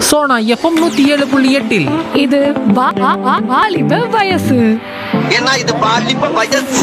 Sona FM நூத்தி ஏழு புள்ளி எட்டில் இது வா- வா- வா- வாலிப வயசு ஏன்னா இது பாலிப்ப வயசு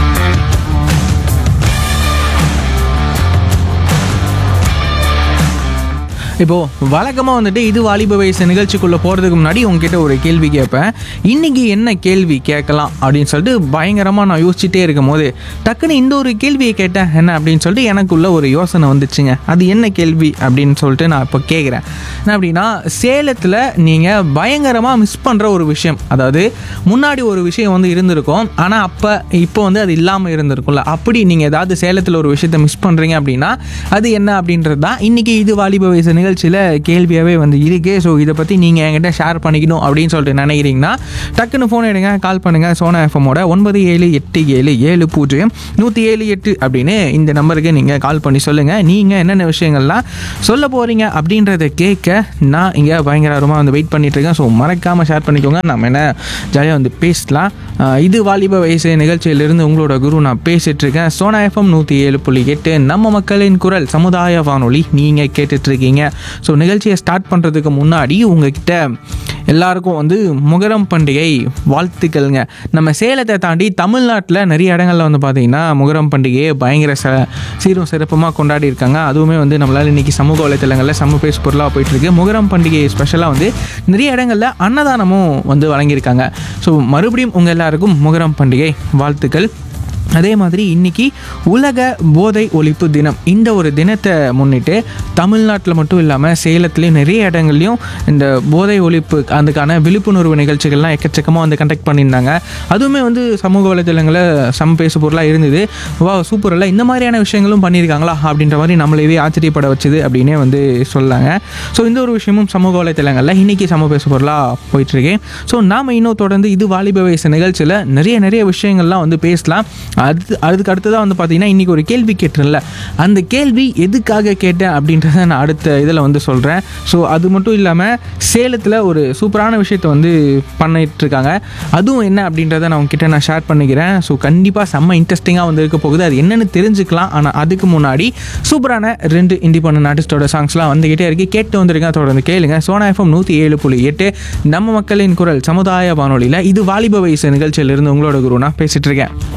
இப்போ வழக்கமாக வந்துட்டு இது வாலிப வயசு நிகழ்ச்சிக்குள்ளே போகிறதுக்கு முன்னாடி உங்ககிட்ட ஒரு கேள்வி கேட்பேன் இன்னைக்கு என்ன கேள்வி கேட்கலாம் அப்படின்னு சொல்லிட்டு பயங்கரமாக நான் யோசிச்சுட்டே இருக்கும் போது டக்குன்னு இந்த ஒரு கேள்வியை கேட்டேன் என்ன அப்படின்னு சொல்லிட்டு எனக்குள்ள ஒரு யோசனை வந்துச்சுங்க அது என்ன கேள்வி அப்படின்னு சொல்லிட்டு நான் இப்போ கேட்குறேன் என்ன அப்படின்னா சேலத்தில் நீங்கள் பயங்கரமாக மிஸ் பண்ணுற ஒரு விஷயம் அதாவது முன்னாடி ஒரு விஷயம் வந்து இருந்திருக்கும் ஆனால் அப்போ இப்போ வந்து அது இல்லாமல் இருந்திருக்கும்ல அப்படி நீங்கள் ஏதாவது சேலத்தில் ஒரு விஷயத்தை மிஸ் பண்ணுறீங்க அப்படின்னா அது என்ன அப்படின்றது தான் இன்றைக்கி இது வாலிப வயசு நிகழ்ச்சியில் கேள்வியாகவே வந்து இருக்கு ஸோ இதை பற்றி நீங்கள் என்கிட்ட ஷேர் பண்ணிக்கணும் அப்படின்னு சொல்லிட்டு நினைக்கிறீங்கன்னா டக்குன்னு ஃபோன் எடுங்க கால் பண்ணுங்கள் சோனா எஃப்எம்மோட ஒன்பது ஏழு எட்டு ஏழு ஏழு பூஜ்ஜியம் நூற்றி ஏழு எட்டு அப்படின்னு இந்த நம்பருக்கு நீங்கள் கால் பண்ணி சொல்லுங்கள் நீங்கள் என்னென்ன விஷயங்கள்லாம் சொல்ல போகிறீங்க அப்படின்றத கேட்க நான் இங்கே பயங்கரமாக வந்து வெயிட் பண்ணிட்டு இருக்கேன் ஸோ மறக்காமல் ஷேர் பண்ணிக்கோங்க நம்ம என்ன ஜாலியாக வந்து பேசலாம் ஆஹ் இது வாலிப வயசு நிகழ்ச்சியிலிருந்து உங்களோட குரு நான் பேசிட்டு இருக்கேன் சோனா எஃப்எம் நூற்றி ஏழு புள்ளி எட்டு நம்ம மக்களின் குரல் சமுதாய வானொலி நீங்கள் கேட்டுட்டு இருக்கீங்க ஸோ நிகழ்ச்சியை ஸ்டார்ட் பண்ணுறதுக்கு முன்னாடி உங்ககிட்ட எல்லாருக்கும் வந்து முகரம் பண்டிகை வாழ்த்துக்கள்ங்க நம்ம சேலத்தை தாண்டி தமிழ்நாட்டில் நிறைய இடங்கள்ல வந்து பார்த்தீங்கன்னா முகரம் பண்டிகையை பயங்கர ச சீரும் சிறப்புமாக கொண்டாடி இருக்காங்க அதுவுமே வந்து நம்மளால் இன்றைக்கி சமூக வலைத்தளங்களில் சம பேசு பொருளாக போயிட்டுருக்கு முகரம் பண்டிகை ஸ்பெஷலாக வந்து நிறைய இடங்களில் அன்னதானமும் வந்து வழங்கியிருக்காங்க ஸோ மறுபடியும் உங்கள் எல்லாருக்கும் முகரம் பண்டிகை வாழ்த்துக்கள் அதே மாதிரி இன்னைக்கு உலக போதை ஒழிப்பு தினம் இந்த ஒரு தினத்தை முன்னிட்டு தமிழ்நாட்டில் மட்டும் இல்லாமல் சேலத்துலேயும் நிறைய இடங்கள்லையும் இந்த போதை ஒழிப்பு அதுக்கான விழிப்புணர்வு நிகழ்ச்சிகள்லாம் எக்கச்சக்கமாக வந்து கண்டக்ட் பண்ணியிருந்தாங்க அதுவுமே வந்து சமூக வலைதளங்களில் சம பேசு பொருளாக இருந்தது வா சூப்பர் இல்லை இந்த மாதிரியான விஷயங்களும் பண்ணியிருக்காங்களா அப்படின்ற மாதிரி நம்மளையவே ஆச்சரியப்பட வச்சுது அப்படின்னே வந்து சொல்லாங்க ஸோ இந்த ஒரு விஷயமும் சமூக வலைத்தளங்களில் இன்றைக்கி சம பேசு பொருளாக போயிட்டுருக்கு ஸோ நாம் இன்னும் தொடர்ந்து இது வாலிப வயசு நிகழ்ச்சியில் நிறைய நிறைய விஷயங்கள்லாம் வந்து பேசலாம் அது அதுக்கு அடுத்ததாக வந்து பார்த்தீங்கன்னா இன்றைக்கி ஒரு கேள்வி கேட்டேன்ல அந்த கேள்வி எதுக்காக கேட்டேன் அப்படின்றத நான் அடுத்த இதில் வந்து சொல்கிறேன் ஸோ அது மட்டும் இல்லாமல் சேலத்தில் ஒரு சூப்பரான விஷயத்தை வந்து பண்ணிட்டு இருக்காங்க அதுவும் என்ன அப்படின்றத நான் உங்ககிட்ட நான் ஷேர் பண்ணிக்கிறேன் ஸோ கண்டிப்பாக செம்ம இன்ட்ரெஸ்டிங்காக வந்து இருக்க போகுது அது என்னென்னு தெரிஞ்சுக்கலாம் ஆனால் அதுக்கு முன்னாடி சூப்பரான ரெண்டு இண்டிபெண்டன்ட் ஆர்டிஸ்டோட சாங்ஸ்லாம் வந்துக்கிட்டே இருக்கு கேட்டு வந்திருக்கேன் தொடர்ந்து கேளுங்க சோனா எஃப்எம் நூற்றி ஏழு புள்ளி எட்டு நம்ம மக்களின் குரல் சமுதாய வானொலியில் இது வாலிப வயசு நிகழ்ச்சியிலிருந்து உங்களோட குரு நான் பேசிட்டு இருக்கேன்